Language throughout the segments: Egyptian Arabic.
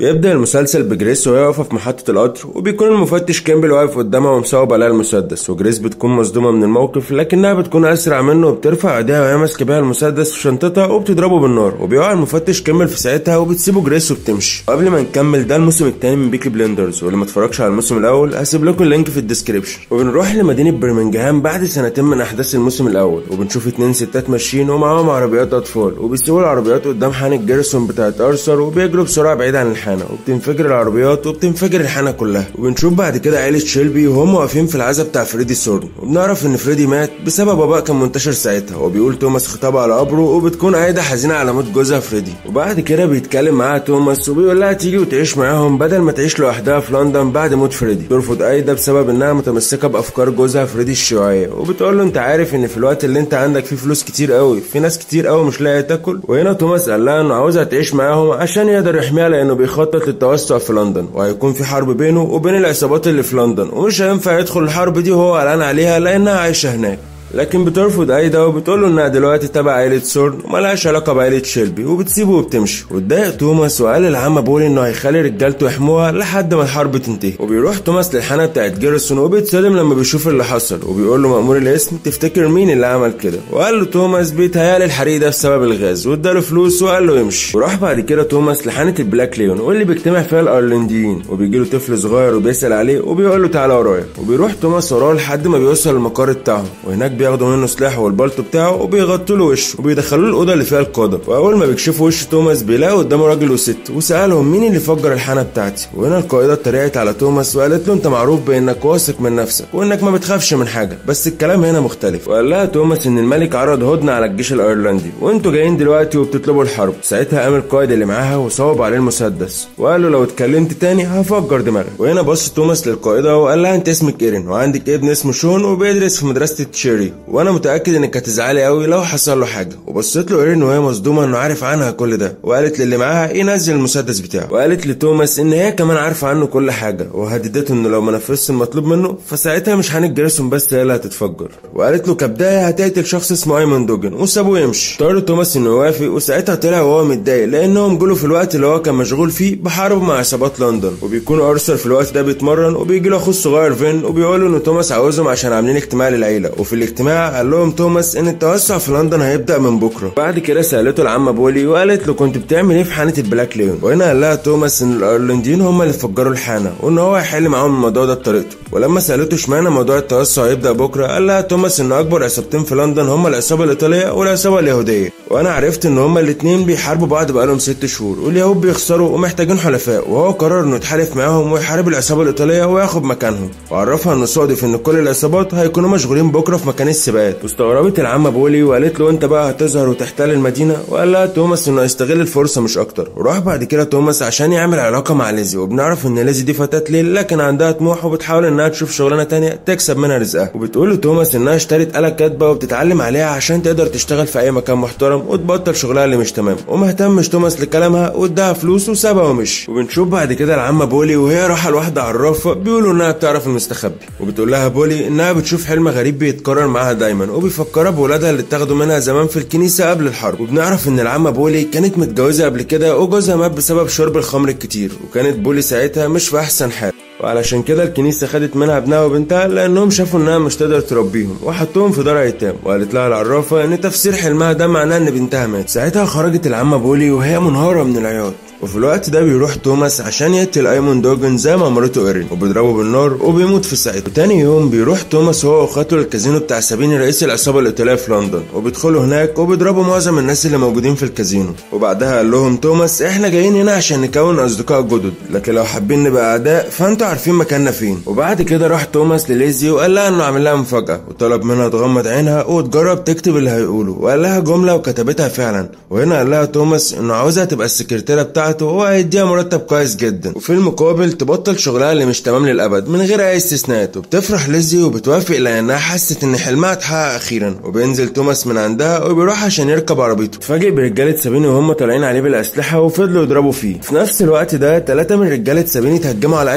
بيبدأ المسلسل بجريس وهي واقفة في محطة القطر وبيكون المفتش كامبل واقف قدامها ومصوب عليها المسدس وجريس بتكون مصدومة من الموقف لكنها بتكون أسرع منه وبترفع ايديها وهي ماسكة بيها المسدس في شنطتها وبتضربه بالنار وبيقع المفتش كامبل في ساعتها وبتسيبه جريس وبتمشي وقبل ما نكمل ده الموسم الثاني من بيكي بلندرز واللي ما اتفرجش على الموسم الأول هسيب لكم اللينك في الديسكريبشن وبنروح لمدينة برمنجهام بعد سنتين من أحداث الموسم الأول وبنشوف اتنين ستات ماشيين ومعاهم عربيات أطفال وبيسيبوا العربيات قدام حانة جيرسون بتاعت أرثر وبيجروا بسرعة بعيد عن الحانة وبتنفجر العربيات وبتنفجر الحانة كلها وبنشوف بعد كده عيلة شيلبي وهم واقفين في العزا بتاع فريدي سورن وبنعرف ان فريدي مات بسبب وباء كان منتشر ساعتها وبيقول توماس خطاب على قبره وبتكون عايدة حزينة على موت جوزها فريدي وبعد كده بيتكلم معاها توماس وبيقول لها تيجي وتعيش معاهم بدل ما تعيش لوحدها في لندن بعد موت فريدي ترفض ايدا بسبب انها متمسكة بافكار جوزها فريدي الشيوعية وبتقول له انت عارف ان في الوقت اللي انت عندك فيه فلوس كتير قوي في ناس كتير قوي مش لاقيه تاكل وهنا توماس قال لها انه عاوزها تعيش معاهم عشان يقدر يحميها لانه بيخطط للتوسع في لندن وهيكون في حرب بينه وبين العصابات اللي في لندن ومش هينفع يدخل الحرب دي وهو قلقان عليها لانها عايشه هناك لكن بترفض ايدا وبتقول له انها دلوقتي تبع عيلة سورن وملهاش علاقة بعيلة شيلبي وبتسيبه وبتمشي واتضايق توماس وقال للعم بولي انه هيخلي رجالته يحموها لحد ما الحرب تنتهي وبيروح توماس للحانة بتاعت جيرسون وبيتصدم لما بيشوف اللي حصل وبيقول له مأمور الاسم تفتكر مين اللي عمل كده وقال له توماس بيتهيألي الحريق ده بسبب الغاز واداله فلوس وقال له يمشي وراح بعد كده توماس لحانة البلاك ليون واللي بيجتمع فيها الايرلنديين وبيجي له طفل صغير وبيسأل عليه وبيقول له تعالى ورايا وبيروح توماس وراه لحد ما بيوصل المقر بتاعهم وهناك بياخدوا منه سلاح والبلطو بتاعه وبيغطوا له وشه وبيدخلوه الاوضه اللي فيها القاده واول ما بيكشفوا وش توماس بيلاقوا قدامه راجل وست وسالهم مين اللي فجر الحانه بتاعتي وهنا القائده اتريقت على توماس وقالت له انت معروف بانك واثق من نفسك وانك ما بتخافش من حاجه بس الكلام هنا مختلف وقال لها توماس ان الملك عرض هدنه على الجيش الايرلندي وانتوا جايين دلوقتي وبتطلبوا الحرب ساعتها قام القائد اللي معاها وصوب عليه المسدس وقال له لو اتكلمت تاني هفجر دماغك وهنا بص توماس للقائده وقال لها انت اسمك ايرين وعندك ابن اسمه شون وبيدرس في مدرسه تشيري وانا متاكد انك هتزعلي قوي لو حصل له حاجه وبصيت له ايرين وهي مصدومه انه عارف عنها كل ده وقالت للي معاها ينزل المسدس بتاعه وقالت لتوماس ان هي كمان عارفه عنه كل حاجه وهددته انه لو ما نفذش المطلوب منه فساعتها مش هانك جيرسون بس هي اللي هتتفجر وقالت له كبدايه هتقتل شخص اسمه ايمون دوجن وسابوه يمشي اضطر توماس انه يوافق وساعتها طلع وهو متضايق لانهم جوله في الوقت اللي هو كان مشغول فيه بحرب مع عصابات لندن وبيكون ارثر في الوقت ده بيتمرن وبيجي له اخوه الصغير فين وبيقول له ان توماس عاوزهم عشان عاملين اجتماع للعيله وفي الاجتماع قال لهم توماس ان التوسع في لندن هيبدا من بكره بعد كده سالته العمه بولي وقالت له كنت بتعمل ايه في حانه البلاك ليون وهنا قال لها توماس ان الايرلنديين هم اللي فجروا الحانه وان هو هيحل معاهم الموضوع ده بطريقته ولما سالته اشمعنى موضوع التوسع هيبدا بكره قال لها توماس ان اكبر عصابتين في لندن هم العصابه الايطاليه والعصابه اليهوديه وانا عرفت ان هما الاتنين بيحاربوا بعض بقالهم ست شهور واليهود بيخسروا ومحتاجين حلفاء وهو قرر انه يتحالف معاهم ويحارب العصابه الايطاليه وياخد مكانهم وعرفها انه صادف ان كل العصابات هيكونوا مشغولين بكره في مكان السباقات واستغربت العمه بولي وقالت له انت بقى هتظهر وتحتل المدينه وقال لها توماس انه هيستغل الفرصه مش اكتر وراح بعد كده توماس عشان يعمل علاقه مع ليزي وبنعرف ان ليزي دي فتاه ليل لكن عندها طموح وبتحاول انها تشوف شغلانه تانية تكسب منها رزقها وبتقول لتوماس انها اشترت آلة كاتبه وبتتعلم عليها عشان تقدر تشتغل في اي مكان محترم وتبطل شغلها اللي مش تمام وما اهتمش توماس لكلامها واداها فلوس وسابها ومشي وبنشوف بعد كده العمه بولي وهي رايحه لواحده عرافه بيقولوا انها بتعرف المستخبي وبتقول لها بولي انها بتشوف حلم غريب بيتكرر معاها دايما وبيفكرها بولادها اللي اتاخدوا منها زمان في الكنيسه قبل الحرب وبنعرف ان العمه بولي كانت متجوزه قبل كده وجوزها مات بسبب شرب الخمر الكتير وكانت بولي ساعتها مش في احسن حال وعلشان كده الكنيسة خدت منها ابنها وبنتها لأنهم شافوا إنها مش تقدر تربيهم وحطوهم في دار أيتام وقالت لها العرافة إن تفسير حلمها ده معناه إن بنتها مات ساعتها خرجت العمة بولي وهي منهارة من العياط وفي الوقت ده بيروح توماس عشان يقتل ايمون دوجن زي ما امرته ايرين وبيضربه بالنار وبيموت في ساعتها وتاني يوم بيروح توماس هو واخواته للكازينو بتاع سابيني رئيس العصابه الايطاليه في لندن وبيدخلوا هناك وبيضربوا معظم الناس اللي موجودين في الكازينو وبعدها قال لهم توماس احنا جايين هنا عشان نكون اصدقاء جدد لكن لو حابين نبقى اعداء فانتوا عارفين مكاننا فين وبعد كده راح توماس لليزي وقال لها انه عامل لها مفاجاه وطلب منها تغمض عينها وتجرب تكتب اللي هيقوله وقال لها جمله وكتبتها فعلا وهنا قال لها توماس انه عاوزها تبقى السكرتيره بتاعته وهو هيديها مرتب كويس جدا وفي المقابل تبطل شغلها اللي مش تمام للابد من غير اي استثناءات وبتفرح ليزي وبتوافق لانها حست ان حلمها اتحقق اخيرا وبينزل توماس من عندها وبيروح عشان يركب عربيته اتفاجئ برجاله سابيني وهم طالعين عليه بالاسلحه وفضلوا يضربوا فيه في نفس الوقت ده ثلاثه من رجاله سابيني اتهجموا على ايدا عشان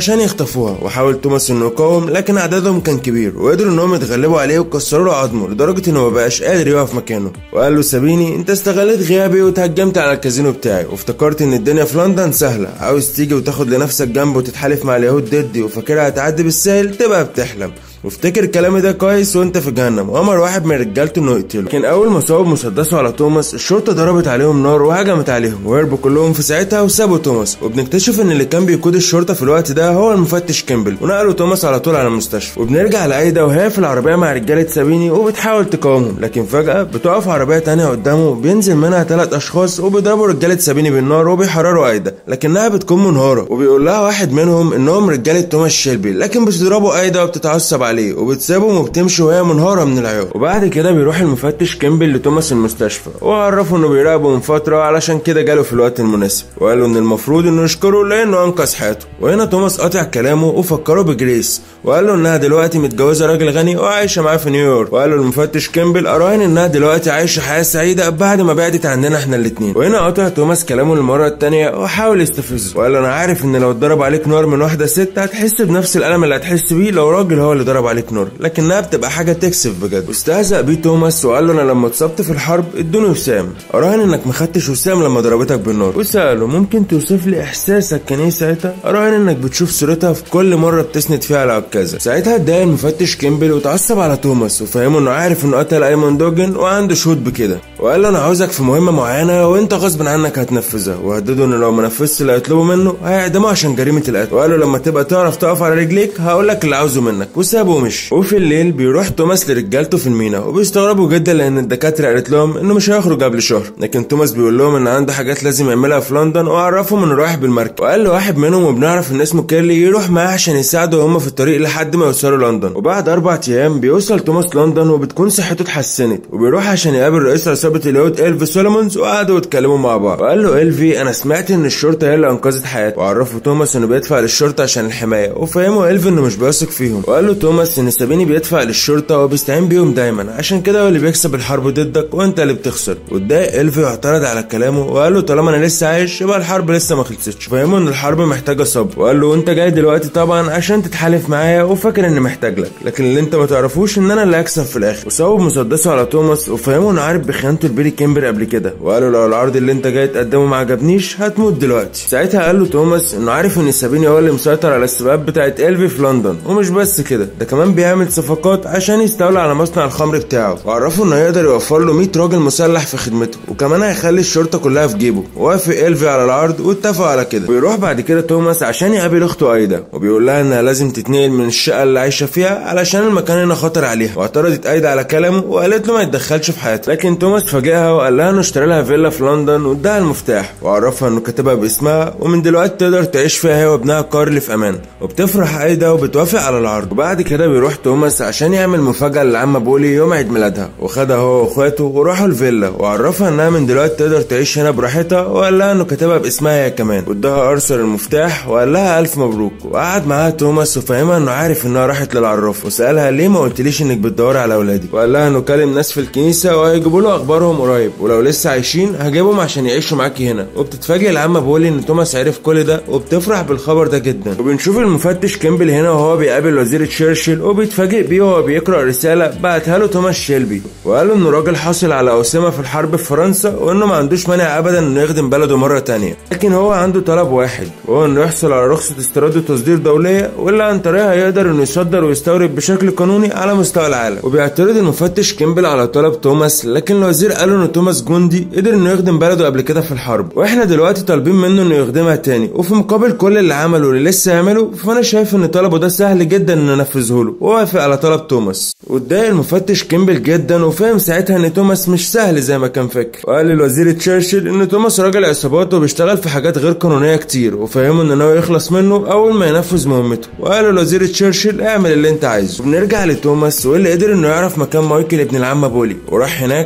عشان يخطفوها وحاول توماس انه يقاوم لكن عددهم كان كبير وقدروا انهم يتغلبوا عليه وكسروا له عظمه لدرجه انه مبقاش قادر يقف مكانه وقال له سابيني انت استغلت غيابي وتهجمت على الكازينو بتاعي وافتكرت ان الدنيا في لندن سهله عاوز تيجي وتاخد لنفسك جنب وتتحالف مع اليهود ضدي وفاكرها هتعدي بالسهل تبقى بتحلم وافتكر كلامي ده كويس وانت في جهنم وامر واحد من رجالته انه يقتله لكن اول ما صوب مسدسه على توماس الشرطه ضربت عليهم نار وهجمت عليهم وهربوا كلهم في ساعتها وسابوا توماس وبنكتشف ان اللي كان بيقود الشرطه في الوقت ده هو المفتش كيمبل ونقلوا توماس على طول على المستشفى وبنرجع لايدا وهي في العربيه مع رجاله سابيني وبتحاول تقاومهم لكن فجاه بتقف عربيه تانية قدامه بينزل منها ثلاث اشخاص وبيضربوا رجاله سابيني بالنار وبيحرروا ايدا لكنها بتكون منهاره وبيقول لها واحد منهم انهم رجاله توماس شيلبي لكن بتضربوا ايدا وبتتعصب عليه وبتسيبهم وبتمشي وهي منهاره من العياط وبعد كده بيروح المفتش كيمبل لتوماس المستشفى وعرفه انه بيراقبه من فتره علشان كده جاله في الوقت المناسب وقال له ان المفروض انه يشكره لانه انقذ حياته وهنا توماس قاطع كلامه وفكره بجريس وقال له انها دلوقتي متجوزه راجل غني وعايشه معاه في نيويورك وقال له المفتش كيمبل اراهن انها دلوقتي عايشه حياه سعيده بعد ما بعدت عننا احنا الاثنين وهنا قطع توماس كلامه للمره الثانيه وحاول يستفزه وقال له انا عارف ان لو اتضرب عليك نار من واحده ست هتحس بنفس الالم اللي هتحس بيه لو راجل هو اللي ضرب عليك نار لكنها بتبقى حاجه تكسف بجد واستهزأ بيه توماس وقال له انا لما اتصبت في الحرب ادوني وسام اراهن انك ما خدتش وسام لما ضربتك بالنار وساله ممكن توصف لي احساسك كان ايه ساعتها اراهن انك بتشوف صورتها في كل مره بتسند فيها على عكازه ساعتها اتضايق المفتش كيمبل وتعصب على توماس وفهمه انه عارف انه قتل ايمون دوجن وعنده شهود بكده وقال له انا عاوزك في مهمه معينه وانت غصب عنك هتنفذها وهدده انه لو ما نفذش اللي هيطلبه منه هيعدمه عشان جريمه القتل وقال له لما تبقى تعرف تقف على رجليك هقول لك اللي عاوزه منك وسابه ومشي وفي الليل بيروح توماس لرجالته في المينا وبيستغربوا جدا لان الدكاتره قالت لهم انه مش هيخرج قبل شهر لكن توماس بيقول لهم ان عنده حاجات لازم يعملها في لندن وعرفهم انه رايح بالمركب وقال له واحد منهم وبنعرف ان اسمه كيرلي يروح معاه عشان يساعده هم في الطريق لحد ما يوصلوا لندن وبعد اربع ايام بيوصل توماس لندن وبتكون صحته اتحسنت وبيروح عشان يقابل رئيس عصابه اليهود الفي سولومونز وقعدوا يتكلموا مع بعض وقال له الفي انا سمعت ان الشرطه هي اللي انقذت حياته وعرفه توماس انه بيدفع للشرطه عشان الحمايه وفهمه الفي انه مش بيثق فيهم وقال له توماس ان سابيني بيدفع للشرطه وبيستعين بيهم دايما عشان كده هو اللي بيكسب الحرب ضدك وانت اللي بتخسر واتضايق الفي واعترض على كلامه وقال له طالما انا لسه عايش يبقى الحرب لسه ما خلصتش فهمه ان الحرب محتاجه صبر وقال له انت جاي دلوقتي طبعا عشان تتحالف معايا وفاكر اني محتاج لك لكن اللي انت ما تعرفوش ان انا اللي هكسب في الاخر وصوب مسدسه على توماس وفهمه انه عارف بخيانته لبيلي كيمبر قبل كده وقال له لو العرض اللي انت جاي تقدمه ما عجبنيش هتموت دلوقتي ساعتها قال له توماس انه عارف ان سابيني هو اللي مسيطر على السباقات بتاعت الفي في لندن ومش بس كده ده كمان بيعمل صفقات عشان يستولى على مصنع الخمر بتاعه وعرفه انه يقدر يوفر له 100 راجل مسلح في خدمته وكمان هيخلي الشرطه كلها في جيبه وافق الفي على العرض واتفقوا على كده ويروح بعد كده توماس عشان يقابل اخته ايدا وبيقول لها انها لازم تتنقل من الشقه اللي عايشه فيها علشان المكان هنا خطر عليها واعترضت ايدا على كلامه وقالت له ما يتدخلش في حياتها لكن توماس فاجئها وقال لها انه اشترى لها فيلا في لندن واداها المفتاح وعرفها انه كاتبها باسمها ومن دلوقتي تقدر تعيش فيها هي وابنها كارل في امان وبتفرح ايدا وبتوافق على العرض وبعد كده بيروح توماس عشان يعمل مفاجاه للعمه بولي يوم عيد ميلادها وخدها هو واخواته وراحوا الفيلا وعرفها انها من دلوقتي تقدر تعيش هنا براحتها وقال لها انه كاتبها باسمها هي كمان واداها ارثر المفتاح وقال لها الف مبروك وقعد معاها توماس وفهمها انه عارف انها راحت للعراف وسالها ليه ما قلتليش انك بتدوري على اولادي وقال لها انه كلم ناس في الكنيسه وهيجيبوا له اخبارهم قريب ولو لسه عايشين هجيبهم عشان يعيشوا معاكي هنا وبتتفاجئ العمه بولي ان توماس عرف كل ده وبتفرح بالخبر ده جدا وبنشوف المفتش كيمبل هنا وهو بيقابل وزير تشرشل وبيتفاجئ بيه وهو بيقرا رساله بعتها له توماس شيلبي وقال له انه راجل حاصل على اوسمه في الحرب في فرنسا وانه ما عندوش مانع ابدا انه يخدم بلده مره تانية لكن هو عنده طلب واحد وهو انه يحصل على رخصه استيراد وتصدير دوليه واللي عن طريقها يقدر انه يصدر ويستورد بشكل قانوني على مستوى العالم وبيعترض المفتش كيمبل على طلب توماس لكن الوزير قال له ان توماس جندي قدر انه يخدم بلده قبل كده في الحرب واحنا دلوقتي طالبين منه انه يخدمها تاني وفي مقابل كل اللي عمله واللي لسه يعمله فانا شايف ان طلبه ده سهل جدا ان انفذه له ووافق على طلب توماس واتضايق المفتش كيمبل جدا وفهم ساعتها ان توماس مش سهل زي ما كان فاكر وقال للوزير تشرشل ان توماس راجل عصابات وبيشتغل في حاجات غير قانونيه كتير وفهمه ان ناوي يخلص منه اول ما ينفذ مهمته وقال للوزير تشرشل اعمل اللي انت عايزه وبنرجع لتوماس واللي قدر انه يعرف مكان مايكل ابن العمه بولي وراح هناك عشان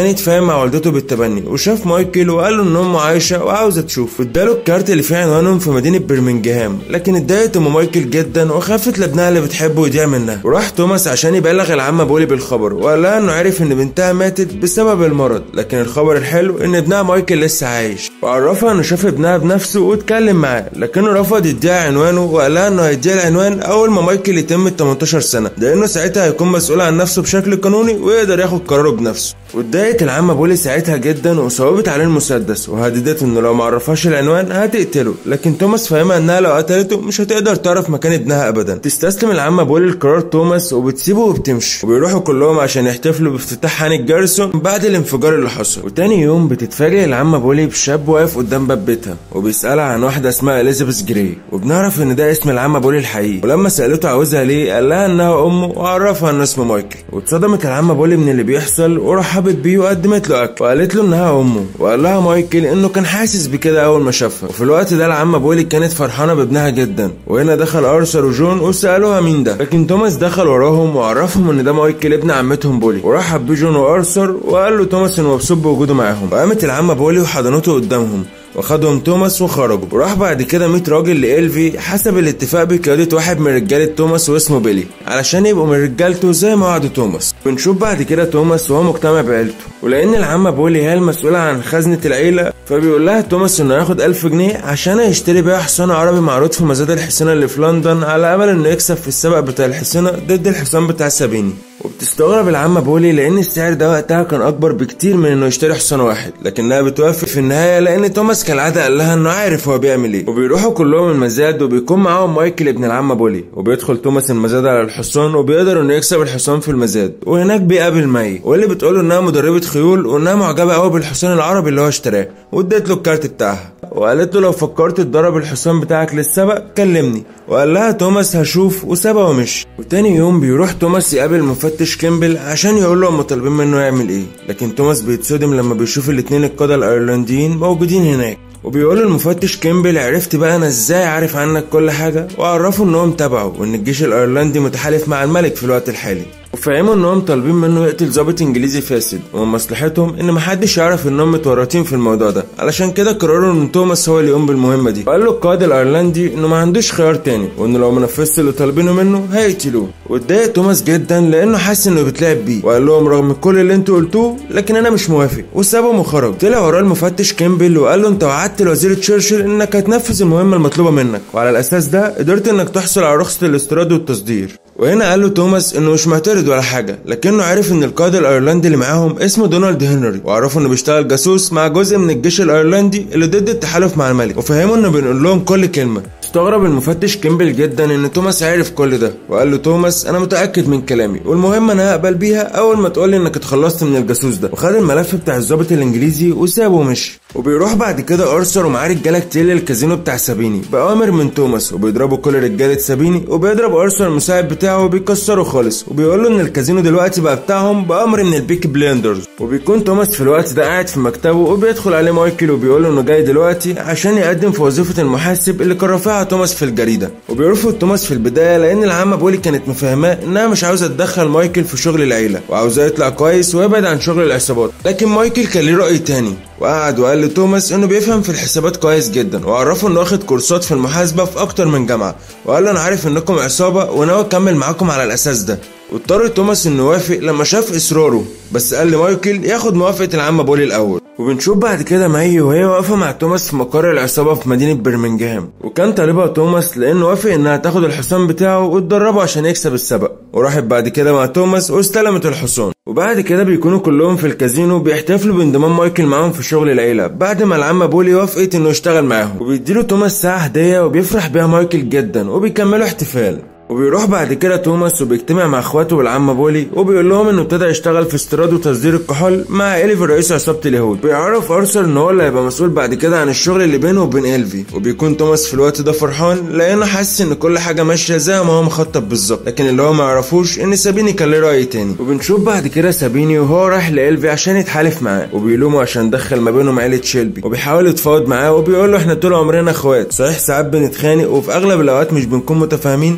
يتفاهم مع والدته بالتبني وشاف مايكل وقال له ان امه عايشه وعاوزه تشوف واداله الكارت اللي فيه عنوانهم في مدينه برمنجهام لكن اتضايقت ام مايكل جدا وخافت لابنها اللي بتحبه يضيع منها وراح توماس عشان يبلغ العمه بولي بالخبر وقال لها انه عرف ان بنتها ماتت بسبب المرض لكن الخبر الحلو ان ابنها مايكل لسه عايش وعرفها انه شاف ابنها بنفسه واتكلم معاه لكنه رفض يديها عنوانه وقال لها انه هيديها العنوان اول ما مايكل يتم ال 18 سنه لانه ساعتها هيكون مسؤول عن نفسه بشكل قانوني ويقدر ياخد قراره بنفسه واتضايقت العمه بولي ساعتها جدا وصوبت عليه المسدس وهددته انه لو ما عرفهاش العنوان هتقتله لكن توماس فاهمها انها لو قتلته مش هتقدر تعرف مكان ابنها ابدا تستسلم العمه بولي لقرار توماس وبتسيبه وبتمشي وبيروحوا كلهم عشان يحتفلوا بافتتاح هاني جارسون بعد الانفجار اللي حصل وتاني يوم بتتفاجئ العمه بولي بشاب واقف قدام باب بيتها وبيسالها عن واحده اسمها اليزابيث جراي وبنعرف ان ده اسم العمه بولي الحقيقي ولما سالته عاوزها ليه قال لها انها امه وعرفها ان اسمه مايكل واتصدمت العمه بولي من اللي بيحصل ورحبت بيه وقدمت له اكل وقالت له انها امه وقال لها مايكل انه كان حاسس بكده اول ما شافها وفي الوقت ده العمه بولي كانت فرحانه بابنها جدا وهنا دخل ارثر وجون وسالوها مين ده لكن توماس دخل وراهم وعرفهم ان ده مايكل ابن عمتهم بولي ورحب بيه جون وارثر وقال له توماس انه مبسوط بوجوده معاهم وقامت العمه بولي وحضنته قدامهم وخدهم توماس وخرجوا وراح بعد كده 100 راجل لإلفي حسب الاتفاق بقيادة واحد من رجالة توماس واسمه بيلي علشان يبقوا من رجالته زي ما وعد توماس بنشوف بعد كده توماس وهو مجتمع بعيلته ولأن العمة بولي هي المسؤولة عن خزنة العيلة فبيقول لها توماس انه ياخد 1000 جنيه عشان يشتري بيها حصان عربي معروض في مزاد الحصانة اللي في لندن على امل انه يكسب في السبق بتاع الحصانة ضد الحصان بتاع سابيني وبتستغرب العمة بولي لأن السعر ده وقتها كان أكبر بكتير من إنه يشتري حصان واحد لكنها بتوافق في النهاية لأن توماس كالعادة قال لها إنه عارف هو بيعمل إيه وبيروحوا كلهم المزاد وبيكون معاهم مايكل ابن العمة بولي وبيدخل توماس المزاد على الحصان وبيقدر إنه يكسب الحصان في المزاد وهناك بيقابل ماي واللي بتقول إنها مدربة خيول وإنها معجبة قوي بالحصان العربي اللي هو اشتراه واديت له الكارت بتاعها وقالت له لو فكرت تدرب الحصان بتاعك للسبق كلمني وقال لها توماس هشوف وسابها ومشي وتاني يوم بيروح توماس يقابل مفتش كيمبل عشان يقول له هم طالبين منه يعمل ايه لكن توماس بيتصدم لما بيشوف الاتنين القادة الايرلنديين موجودين هناك وبيقول المفتش كيمبل عرفت بقى انا ازاي عارف عنك كل حاجة وعرفه انهم تبعه وان الجيش الايرلندي متحالف مع الملك في الوقت الحالي وفهموا انهم طالبين منه يقتل ضابط انجليزي فاسد ومن مصلحتهم ان محدش يعرف انهم متورطين في الموضوع ده علشان كده قرروا ان توماس هو اللي يقوم بالمهمه دي وقال له القائد الايرلندي انه ما عندوش خيار تاني وانه لو ما نفذش اللي طالبينه منه هيقتلوه واتضايق توماس جدا لانه حاسس انه بيتلعب بيه وقال لهم رغم كل اللي انتوا قلتوه لكن انا مش موافق وسابهم وخرج طلع وراه المفتش كيمبل وقال له انت وعدت الوزير تشرشل انك هتنفذ المهمه المطلوبه منك وعلى الاساس ده قدرت انك تحصل على رخصه الاستيراد والتصدير وهنا قال له توماس انه مش معترض ولا حاجه لكنه عرف ان القائد الايرلندي اللي معاهم اسمه دونالد هنري وعرفوا انه بيشتغل جاسوس مع جزء من الجيش الايرلندي اللي ضد التحالف مع الملك وفهموا انه بنقول لهم كل كلمه استغرب المفتش كيمبل جدا ان توماس عرف كل ده وقال له توماس انا متاكد من كلامي والمهم انا هقبل بيها اول ما تقول لي انك اتخلصت من الجاسوس ده وخد الملف بتاع الضابط الانجليزي وسابه ومشي وبيروح بعد كده ارثر ومعاه رجاله كتير للكازينو بتاع سابيني باوامر من توماس وبيضربوا كل رجاله سابيني وبيضرب ارثر المساعد بتاعه وبيكسره خالص وبيقول له ان الكازينو دلوقتي بقى بتاعهم بامر من البيك بليندرز وبيكون توماس في الوقت ده قاعد في مكتبه وبيدخل عليه مايكل وبيقول له انه جاي دلوقتي عشان يقدم في وظيفه المحاسب اللي كان رافعها توماس في الجريده وبيرفض توماس في البدايه لان العمه بولي كانت مفهماه انها مش عاوزه تدخل مايكل في شغل العيله وعاوزاه يطلع كويس ويبعد عن شغل العصابات لكن مايكل كان ليه راي تاني وقعد وقال لتوماس انه بيفهم في الحسابات كويس جدا وعرفه انه واخد كورسات في المحاسبه في اكتر من جامعه وقال له انا عارف انكم عصابه وناوي اكمل معاكم على الاساس ده واضطر توماس انه يوافق لما شاف اصراره بس قال لمايكل ياخد موافقه العمه بولي الاول وبنشوف بعد كده ماي وهي واقفه مع توماس في مقر العصابه في مدينه برمنجهام وكان طالبها توماس لانه وافق انها تاخد الحصان بتاعه وتدربه عشان يكسب السبق وراحت بعد كده مع توماس واستلمت الحصان وبعد كده بيكونوا كلهم في الكازينو بيحتفلوا بانضمام مايكل معاهم في شغل العيله بعد ما العمه بولي وافقت انه يشتغل معاهم وبيديله توماس ساعه هديه وبيفرح بيها مايكل جدا وبيكملوا احتفال وبيروح بعد كده توماس وبيجتمع مع اخواته والعمة بولي وبيقول لهم انه ابتدى يشتغل في استيراد وتصدير الكحول مع اليفي رئيس عصابة اليهود بيعرف ارثر ان هو اللي هيبقى مسؤول بعد كده عن الشغل اللي بينه وبين الفي وبيكون توماس في الوقت ده فرحان لانه حاسس ان كل حاجة ماشية زي ما هو مخطط بالظبط لكن اللي هو ما يعرفوش ان سابيني كان ليه رأي تاني وبنشوف بعد كده سابيني وهو رايح لالفي عشان يتحالف معاه وبيلومه عشان دخل ما بينهم عيلة شيلبي وبيحاول يتفاوض معاه وبيقول له احنا طول عمرنا اخوات صحيح ساعات بنتخانق وفي اغلب الاوقات مش بنكون متفاهمين لكن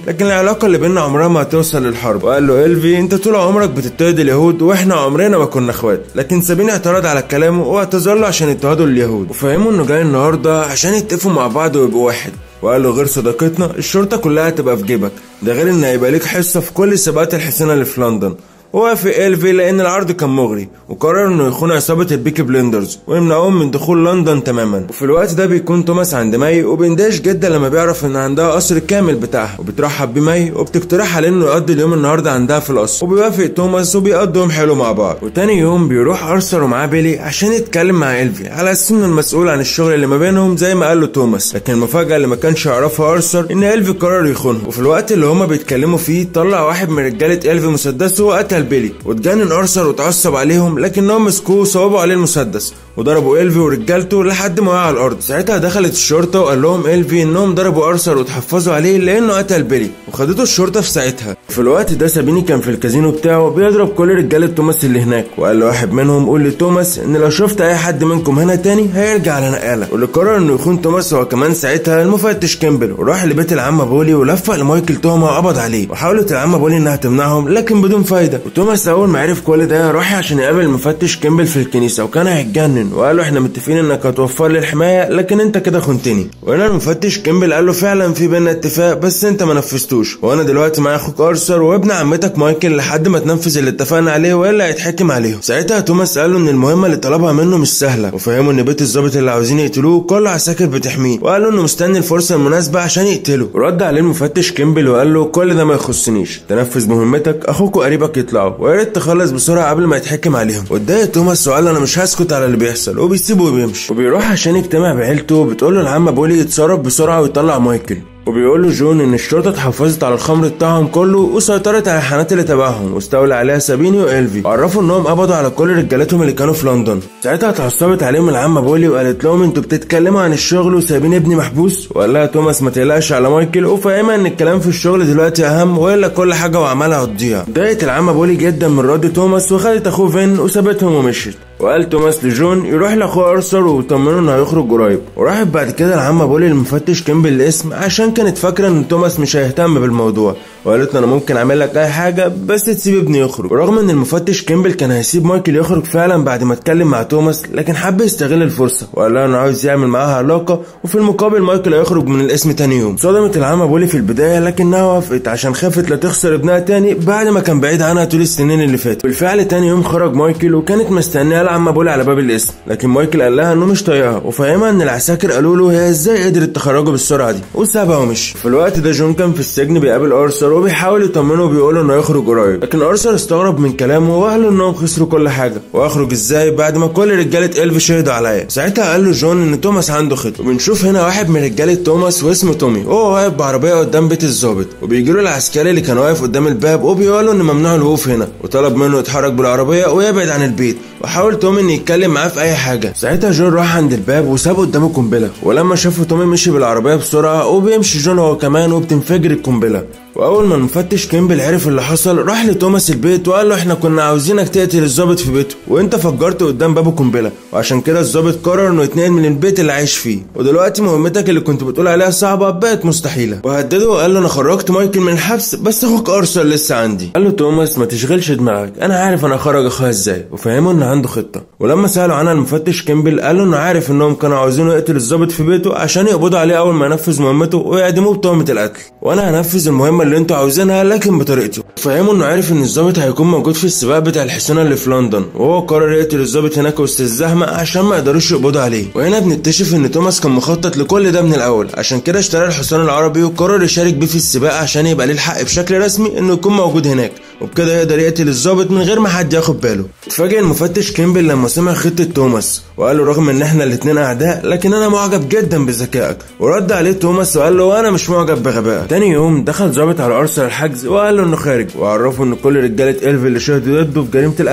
العلاقه اللي بينا عمرها ما هتوصل للحرب وقال له إلفي انت طول عمرك بتضطهد اليهود واحنا عمرنا ما كنا اخوات لكن سابين اعترض على كلامه واعتذر له عشان اضطهادوا اليهود وفهموا انه جاي النهارده عشان يتفقوا مع بعض ويبقوا واحد وقال له غير صداقتنا الشرطه كلها هتبقى في جيبك ده غير ان هيبقى ليك حصه في كل سباقات الحصانه اللي في لندن وافق إلفي لأن العرض كان مغري وقرر إنه يخون عصابة البيكي بليندرز ويمنعهم من دخول لندن تماما وفي الوقت ده بيكون توماس عند ماي وبيندهش جدا لما بيعرف إن عندها قصر كامل بتاعها وبترحب بماي وبتقترح عليه إنه يقضي اليوم النهارده عندها في القصر وبيوافق توماس وبيقضوا يوم حلو مع بعض وتاني يوم بيروح أرثر ومعاه بيلي عشان يتكلم مع إلفي على أساس إنه المسؤول عن الشغل اللي ما بينهم زي ما قال له توماس لكن المفاجأة اللي ما كانش يعرفها أرثر إن إلفي قرر يخونهم وفي الوقت اللي هما بيتكلموا فيه طلع واحد من رجالة إلفي مسدسه وقتل بيلي واتجنن اتجنن ارثر واتعصب عليهم لكنهم مسكوه وصوبوا عليه المسدس وضربوا إلفي ورجالته لحد ما وقع على الأرض ساعتها دخلت الشرطة وقال لهم إلفي إنهم ضربوا أرثر وتحفظوا عليه لأنه قتل بيلي وخدته الشرطة في ساعتها في الوقت ده سابيني كان في الكازينو بتاعه بيضرب كل رجالة توماس اللي هناك وقال لواحد منهم قول لتوماس إن لو شفت أي حد منكم هنا تاني هيرجع على نقالة واللي قرر إنه يخون توماس هو كمان ساعتها المفتش كيمبل وراح لبيت العمة بولي ولفق لمايكل تهمة وقبض عليه وحاولت العمة بولي إنها تمنعهم لكن بدون فايدة وتوماس أول ما عرف كل ده راح عشان يقابل المفتش كيمبل في الكنيسة وكان هيتجنن وقال له إحنا متفقين إنك هتوفر لي الحماية لكن أنت كده خنتني وهنا المفتش كيمبل قال له فعلا في بينا اتفاق بس أنت ما نفذتوش وأنا دلوقتي معايا أخوك أرثر وابن عمتك مايكل لحد ما تنفذ اللي اتفقنا عليه والا هيتحكم عليهم ساعتها توماس قال له ان المهمه اللي طلبها منه مش سهله وفهمه ان بيت الظابط اللي عاوزين يقتلوه كله عساكر بتحميه وقال له انه مستني الفرصه المناسبه عشان يقتله ورد عليه المفتش كيمبل وقال له كل ده ما يخصنيش تنفذ مهمتك اخوك وقريبك يطلعوا ويا ريت تخلص بسرعه قبل ما يتحكم عليهم واتضايق توماس وقال له انا مش هسكت على اللي بيحصل وبيسيبه وبيمشي وبيروح عشان يجتمع بعيلته بتقول له العمه بولي يتصرف بسرعه ويطلع مايكل وبيقول له جون ان الشرطه اتحفظت على الخمر بتاعهم كله وسيطرت على الحانات اللي تبعهم واستولى عليها سابيني والفي وعرفوا انهم قبضوا على كل رجالتهم اللي كانوا في لندن ساعتها اتعصبت عليهم العمه بولي وقالت لهم انتوا بتتكلموا عن الشغل وسايبين ابني محبوس وقال لها توماس ما تقلقش على مايكل وفاهمها ان الكلام في الشغل دلوقتي اهم والا كل حاجه وعملها هتضيع ضايقت العمه بولي جدا من رد توماس وخدت اخوه فين وسابتهم ومشيت وقال توماس لجون يروح لاخوه ارثر ويطمنه انه هيخرج قريب وراحت بعد كده العمه بولي للمفتش كيمبل الاسم عشان كانت فاكره ان توماس مش هيهتم بالموضوع وقالت له انا ممكن اعمل لك اي حاجه بس تسيب ابني يخرج ورغم ان المفتش كيمبل كان هيسيب مايكل يخرج فعلا بعد ما اتكلم مع توماس لكن حب يستغل الفرصه وقال لها انه عاوز يعمل معاها علاقه وفي المقابل مايكل هيخرج من الاسم تاني يوم صدمت العمه بولي في البدايه لكنها وافقت عشان خافت لا تخسر ابنها تاني بعد ما كان بعيد عنها طول السنين اللي فاتت بالفعل تاني يوم خرج مايكل وكانت مستنيه العمه بولي على باب الاسم لكن مايكل قال لها انه مش طايقها وفهمها ان العساكر قالوا له هي ازاي قدرت تخرجه بالسرعه دي وسابها ومشي في الوقت ده جون كان في السجن بيقابل ارثر وبيحاول يطمنه وبيقول انه هيخرج قريب لكن ارثر استغرب من كلامه وقال له انهم خسروا كل حاجه واخرج ازاي بعد ما كل رجاله الف شهدوا عليا ساعتها قال له جون ان توماس عنده خط وبنشوف هنا واحد من رجاله توماس واسمه تومي وهو واقف بعربيه قدام بيت الظابط وبيجي له العسكري اللي كان واقف قدام الباب وبيقول له ان ممنوع الوقوف هنا وطلب منه يتحرك بالعربيه ويبعد عن البيت وحاول تومي انه يتكلم معاه في اي حاجه ساعتها جون راح عند الباب وساب قدامه قنبله ولما شافه تومي مشي بالعربيه بسرعه وبيمشي جون هو كمان وبتنفجر القنبله واول ما المفتش كيمبل عرف اللي حصل راح لتوماس البيت وقال له احنا كنا عاوزينك تقتل الظابط في بيته وانت فجرت قدام بابه قنبله وعشان كده الظابط قرر انه يتنقل من البيت اللي عايش فيه ودلوقتي مهمتك اللي كنت بتقول عليها صعبه بقت مستحيله وهدده وقال له انا خرجت مايكل من الحبس بس اخوك ارثر لسه عندي قال له توماس ما تشغلش دماغك انا عارف انا خرج اخويا ازاي وفهمه ان عنده خطه ولما سالوا عنها المفتش كيمبل قال له انه عارف انهم كانوا عاوزينه يقتل الظابط في بيته عشان يقبضوا عليه اول ما ينفذ مهمته ويعدموه بتهمه القتل وانا هنفذ المهمه اللي انتوا عاوزينها لكن بطريقته فهموا انه عارف ان الظابط هيكون موجود في السباق بتاع الحصانه اللي في لندن وهو قرر يقتل الظابط هناك وسط الزحمه عشان ما يقدروش يقبضوا عليه وهنا بنكتشف ان توماس كان مخطط لكل ده من الاول عشان كده اشترى الحصان العربي وقرر يشارك بيه في السباق عشان يبقى ليه الحق بشكل رسمي انه يكون موجود هناك وبكده يقدر يقتل الظابط من غير ما حد ياخد باله اتفاجئ المفتش كيمبل لما سمع خطه توماس وقال له رغم ان احنا الاتنين اعداء لكن انا معجب جدا بذكائك ورد عليه توماس وقال له انا مش معجب بغبائك تاني يوم دخل ظابط على ارثر الحجز وقال له انه خارج وعرفه ان كل رجاله الف اللي شهدوا ضده في جريمه القتل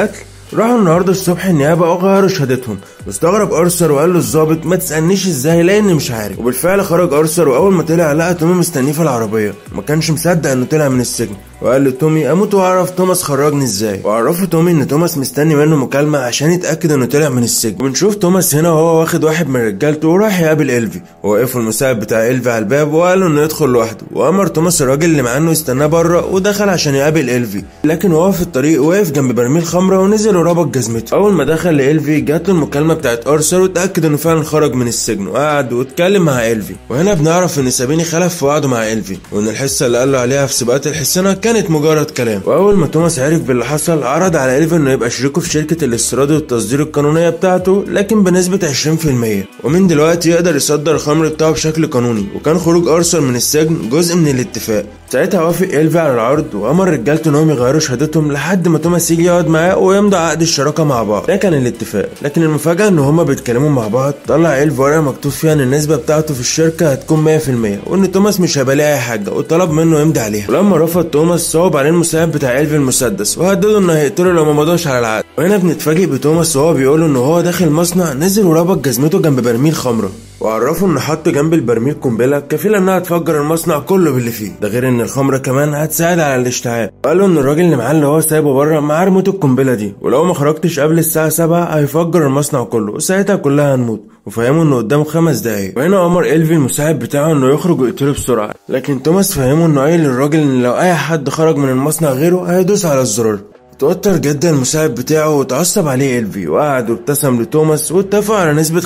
راحوا النهارده الصبح النيابه وغيروا شهادتهم واستغرب ارثر وقال له الظابط ما تسالنيش ازاي لاني مش عارف وبالفعل خرج ارثر واول ما طلع لقى تومي مستنيه في العربيه ما كانش مصدق انه طلع من السجن وقال لتومي اموت واعرف توماس خرجني ازاي وعرفوا تومي ان توماس مستني منه مكالمه عشان يتاكد انه طلع من السجن وبنشوف توماس هنا وهو واخد واحد من رجالته وراح يقابل الفي ووقفوا المساعد بتاع الفي على الباب وقال له انه يدخل لوحده وامر توماس الراجل اللي معاه انه يستناه بره ودخل عشان يقابل الفي لكن وهو في الطريق وقف جنب برميل خمره ونزل وربط جزمته اول ما دخل لالفي جات له المكالمه بتاعت ارثر وتاكد انه فعلا خرج من السجن وقعد واتكلم مع الفي وهنا بنعرف ان سابيني خلف في وعده مع الفي وان الحصه اللي قال له عليها في سباقات الحصانه كانت مجرد كلام واول ما توماس عرف باللي حصل عرض على الفي انه يبقى شريكه في شركه الاستيراد والتصدير القانونيه بتاعته لكن بنسبه 20% ومن دلوقتي يقدر يصدر الخمر بتاعه بشكل قانوني وكان خروج ارثر من السجن جزء من الاتفاق ساعتها وافق إلفي على العرض وأمر رجالته إنهم يغيروا شهادتهم لحد ما توماس يجي يقعد معاه ويمضي عقد الشراكة مع بعض ده كان الاتفاق لكن المفاجأة إن هما بيتكلموا مع بعض طلع إلفي ورقة مكتوب فيها إن النسبة بتاعته في الشركة هتكون 100% وإن توماس مش هيبقى ليه أي حاجة وطلب منه يمضي عليها ولما رفض توماس صوب عليه المساعد بتاع إلفي المسدس وهدده إنه هيقتله لو ما مضاش على العقد وهنا بنتفاجئ بتوماس وهو بيقول إن هو داخل مصنع نزل وربط جزمته جنب برميل خمرة وعرفوا ان حط جنب البرميل قنبله كفيله انها تفجر المصنع كله باللي فيه ده غير ان الخمره كمان هتساعد على الاشتعال قالوا ان الراجل اللي معاه اللي هو سايبه بره معاه ريموت القنبله دي ولو ما خرجتش قبل الساعه 7 هيفجر المصنع كله وساعتها كلها هنموت وفهموا انه قدامه خمس دقايق وهنا امر الفي المساعد بتاعه انه يخرج ويقتله بسرعه لكن توماس فهمه انه قايل للراجل ان لو اي حد خرج من المصنع غيره هيدوس على الزرار توتر جدا المساعد بتاعه وتعصب عليه إلفي وقعد وابتسم لتوماس واتفقوا على نسبة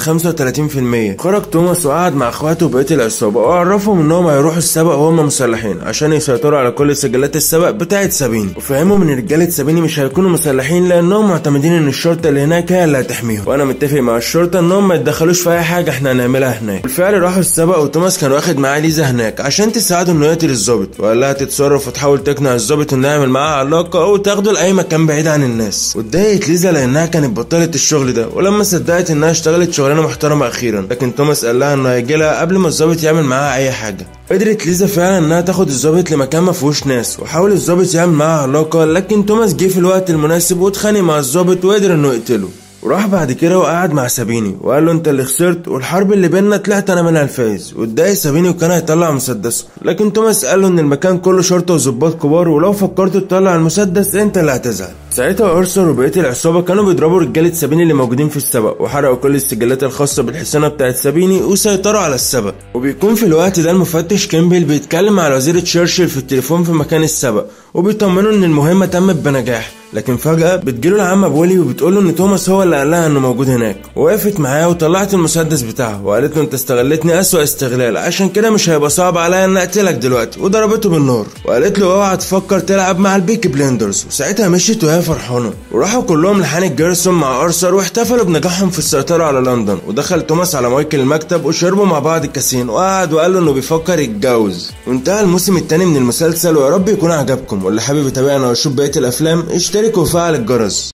35% خرج توماس وقعد مع اخواته وبقية العصابة وعرفهم انهم هيروحوا السبق وهم مسلحين عشان يسيطروا على كل سجلات السبق بتاعة سابيني وفهموا من رجالة سابيني مش هيكونوا مسلحين لانهم معتمدين ان الشرطة اللي هناك هي اللي هتحميهم وانا متفق مع الشرطة انهم ما يتدخلوش في اي حاجة احنا هنعملها هناك بالفعل راحوا السبق وتوماس كان واخد معاه ليزا هناك عشان تساعده انه يقتل الظابط وقال لها تتصرف وتحاول تقنع الظابط انه يعمل معاها علاقة او تاخده لاي مكان بعيد عن الناس واتضايقت ليزا لانها كانت بطلت الشغل ده ولما صدقت انها اشتغلت شغلانه محترمه اخيرا لكن توماس قال لها انه هيجي لها قبل ما الظابط يعمل معاها اي حاجه قدرت ليزا فعلا انها تاخد الظابط لمكان ما فيهوش ناس وحاول الظابط يعمل معاها علاقه لكن توماس جه في الوقت المناسب واتخانق مع الظابط وقدر انه يقتله وراح بعد كده وقعد مع سابيني وقال له انت اللي خسرت والحرب اللي بينا طلعت انا منها الفايز واتضايق سابيني وكان هيطلع مسدسه لكن توماس قال له ان المكان كله شرطه وظباط كبار ولو فكرت تطلع المسدس انت اللي هتزعل ساعتها ارثر وبقيه العصابه كانوا بيضربوا رجاله سابيني اللي موجودين في السبق وحرقوا كل السجلات الخاصه بالحصانه بتاعت سابيني وسيطروا على السبق وبيكون في الوقت ده المفتش كيمبل بيتكلم مع الوزير تشرشل في التليفون في مكان السبق وبيطمنوا ان المهمه تمت بنجاح لكن فجأة بتجيله العمة بولي وبتقوله إن توماس هو اللي قال لها إنه موجود هناك، ووقفت معاه وطلعت المسدس بتاعها وقالت له أنت استغلتني أسوأ استغلال عشان كده مش هيبقى صعب عليا إن أقتلك دلوقتي، وضربته بالنار، وقالت له أوعى تفكر تلعب مع البيكي بليندرز، وساعتها مشيت وهي فرحانة، وراحوا كلهم لحان الجيرسون مع أرثر واحتفلوا بنجاحهم في السيطرة على لندن، ودخل توماس على مايكل المكتب وشربوا مع بعض كاسين وقعد وقال له إنه بيفكر يتجوز، وانتهى الموسم الثاني من المسلسل ويا رب يكون عجبكم، واللي حابب يتابعنا ويشوف بقية الأفلام اشترك وفعل الجرس